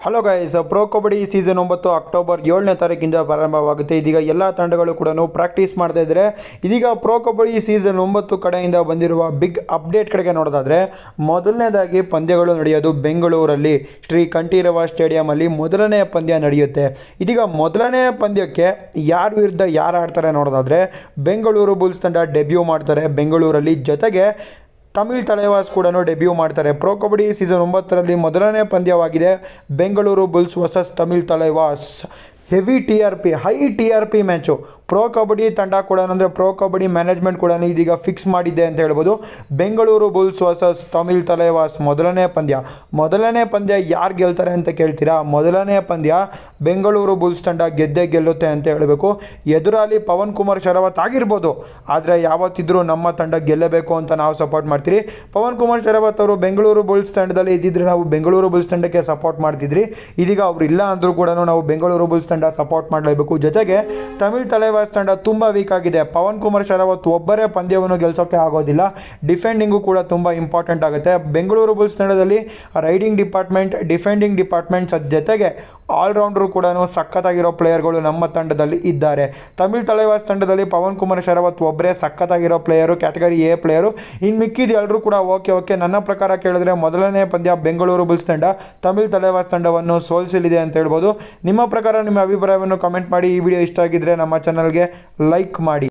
hello guys pro kabaddi season ಒಂಬತ್ತು October ಏಳನೇ ತಾರೀಕಿಂದ ಪ್ರಾರಂಭವಾಗುತ್ತೆ ಇದೀಗ ಎಲ್ಲ ತಂಡಗಳು ಕೂಡ ಪ್ರಾಕ್ಟೀಸ್ ಮಾಡ್ತಾ ಇದ್ದಾರೆ ಇದೀಗ ಪ್ರೋ ಕಬಡ್ಡಿ ಸೀಸನ್ ಒಂಬತ್ತು ಕಡೆಯಿಂದ ಬಂದಿರುವ ಬಿಗ್ ಅಪ್ಡೇಟ್ ಕಡೆಗೆ ನೋಡೋದಾದರೆ ಮೊದಲನೇದಾಗಿ ಪಂದ್ಯಗಳು ನಡೆಯೋದು ಬೆಂಗಳೂರಲ್ಲಿ ಶ್ರೀ ಕಂಠೀರವ ಸ್ಟೇಡಿಯಮಲ್ಲಿ ಮೊದಲನೇ ಪಂದ್ಯ ನಡೆಯುತ್ತೆ ಇದೀಗ ಮೊದಲನೇ ಪಂದ್ಯಕ್ಕೆ ಯಾರ ವಿರುದ್ಧ ಯಾರು ಆಡ್ತಾರೆ ನೋಡೋದಾದರೆ ಬೆಂಗಳೂರು ಬುಲ್ಸ್ ತಂಡ ಡೆಬ್ಯೂ ಮಾಡ್ತಾರೆ ಬೆಂಗಳೂರಲ್ಲಿ ಜೊತೆಗೆ ತಮಿಳ್ ತಲೆವಾಸ್ ಕೂಡ ಡೆಬ್ಯೂ ಮಾಡ್ತಾರೆ ಪ್ರೋ ಕಬಡ್ಡಿ ಸೀಸನ್ ಒಂಬತ್ತರಲ್ಲಿ ಮೊದಲನೇ ಪಂದ್ಯವಾಗಿದೆ Bengaluru bulls versus Tamil Thalaivas heavy T R P high T R P match pro kabaddi ತಂಡ ಕೂಡ ಅಂದರೆ ಪ್ರೋ ಕಬಡ್ಡಿ ಮ್ಯಾನೇಜ್ಮೆಂಟ್ ಕೂಡ ಇದೀಗ ಫಿಕ್ಸ್ ಮಾಡಿದೆ ಅಂತ ಹೇಳ್ಬೋದು ಬೆಂಗಳೂರು ಬುಲ್ಸ್ ವರ್ಸಸ್ ತಮಿಳ್ ತಲೆವಾಸ್ ಮೊದಲನೇ ಪಂದ್ಯ ಮೊದಲನೇ ಪಂದ್ಯ ಯಾರು ಗೆಲ್ತಾರೆ ಅಂತ ಕೇಳ್ತೀರಾ ಮೊದಲನೇ ಪಂದ್ಯ ಬೆಂಗಳೂರು ಬುಲ್ಸ್ ತಂಡ ಗೆದ್ದೇ ಗೆಲ್ಲುತ್ತೆ ಅಂತ ಹೇಳಬೇಕು ಎದುರಾಳಿ ಪವನ್ ಕುಮಾರ್ ಶರಾವತ್ ಆಗಿರ್ಬೋದು ಆದರೆ ಯಾವತ್ತಿದ್ರೂ ನಮ್ಮ ತಂಡ ಗೆಲ್ಲಬೇಕು ಅಂತ ನಾವು ಸಪೋರ್ಟ್ ಮಾಡ್ತೀರಿ ಪವನ್ ಕುಮಾರ್ ಶರಾವತ್ ಅವರು ಬೆಂಗಳೂರು ಬುಲ್ಸ್ ತಂಡದಲ್ಲಿ ಇದ್ದಿದ್ರೆ ನಾವು ಬೆಂಗಳೂರು ಬುಲ್ಸ್ ತಂಡಕ್ಕೆ ಸಪೋರ್ಟ್ ಮಾಡ್ತಿದ್ರಿ ಇದೀಗ ಅವ್ರು ಇಲ್ಲ ಅಂದರೂ ಕೂಡ ನಾವು ಬೆಂಗಳೂರು ಬುಲ್ಸ್ ತಂಡ ಸಪೋರ್ಟ್ ಮಾಡಲೇಬೇಕು ಜೊತೆಗೆ ತಮಿಳ್ ತಲೆವಾಸ್ ತಂಡ ತುಂಬ ವೀಕ್ ಆಗಿದೆ ಪವನ್ ಕುಮಾರ್ ಶರಾವತ್ ಒಬ್ಬರೇ ಪಂದ್ಯವನ್ನು ಗೆಲ್ಸೋಕ್ಕೆ ಆಗೋದಿಲ್ಲ ಡಿಫೆಂಡಿಂಗು ಕೂಡ ತುಂಬ ಇಂಪಾರ್ಟೆಂಟ್ ಆಗುತ್ತೆ ಬೆಂಗಳೂರು ಬುಲ್ಸ್ ತಂಡದಲ್ಲಿ ರೈಡಿಂಗ್ ಡಿಪಾರ್ಟ್ಮೆಂಟ್ ಡಿಫೆಂಡಿಂಗ್ ಡಿಪಾರ್ಟ್ಮೆಂಟ್ಸ್ ಜೊತೆಗೆ ಆಲ್ರೌಂಡ್ರು ಕೂಡ ಸಖತ್ತಾಗಿರೋ ಪ್ಲೇಯರ್ಗಳು ನಮ್ಮ ತಂಡದಲ್ಲಿ ಇದ್ದಾರೆ ತಮಿಳ್ ತಲೆವಾಸ್ ತಂಡದಲ್ಲಿ ಪವನ್ ಕುಮಾರ್ ಶರಾವತ್ ಒಬ್ಬರೇ ಸಖತ್ತಾಗಿರೋ ಪ್ಲೇಯರು ಕ್ಯಾಟಗರಿ ಎ ಪ್ಲೇಯರು ಇನ್ನು ಮಿಕ್ಕಿದ ಎಲ್ಲರೂ ಕೂಡ ಓಕೆ ಓಕೆ ನನ್ನ ಪ್ರಕಾರ ಕೇಳಿದ್ರೆ ಮೊದಲನೇ ಪಂದ್ಯ ಬೆಂಗಳೂರು ಬುಲ್ಸ್ ತಂಡ ತಮಿಳ್ ತಲೆವಾಸ್ ತಂಡವನ್ನು ಸೋಲಿಸಲಿದೆ ಅಂತ ಹೇಳ್ಬೋದು ನಿಮ್ಮ ಪ್ರಕಾರ ನಿಮ್ಮ ಅಭಿಪ್ರಾಯವನ್ನು ಕಮೆಂಟ್ ಮಾಡಿ ಈ ವಿಡಿಯೋ ಇಷ್ಟ ಆಗಿದ್ದರೆ ನಮ್ಮ ಚಾನಲ್ಗೆ ಲೈಕ್ ಮಾಡಿ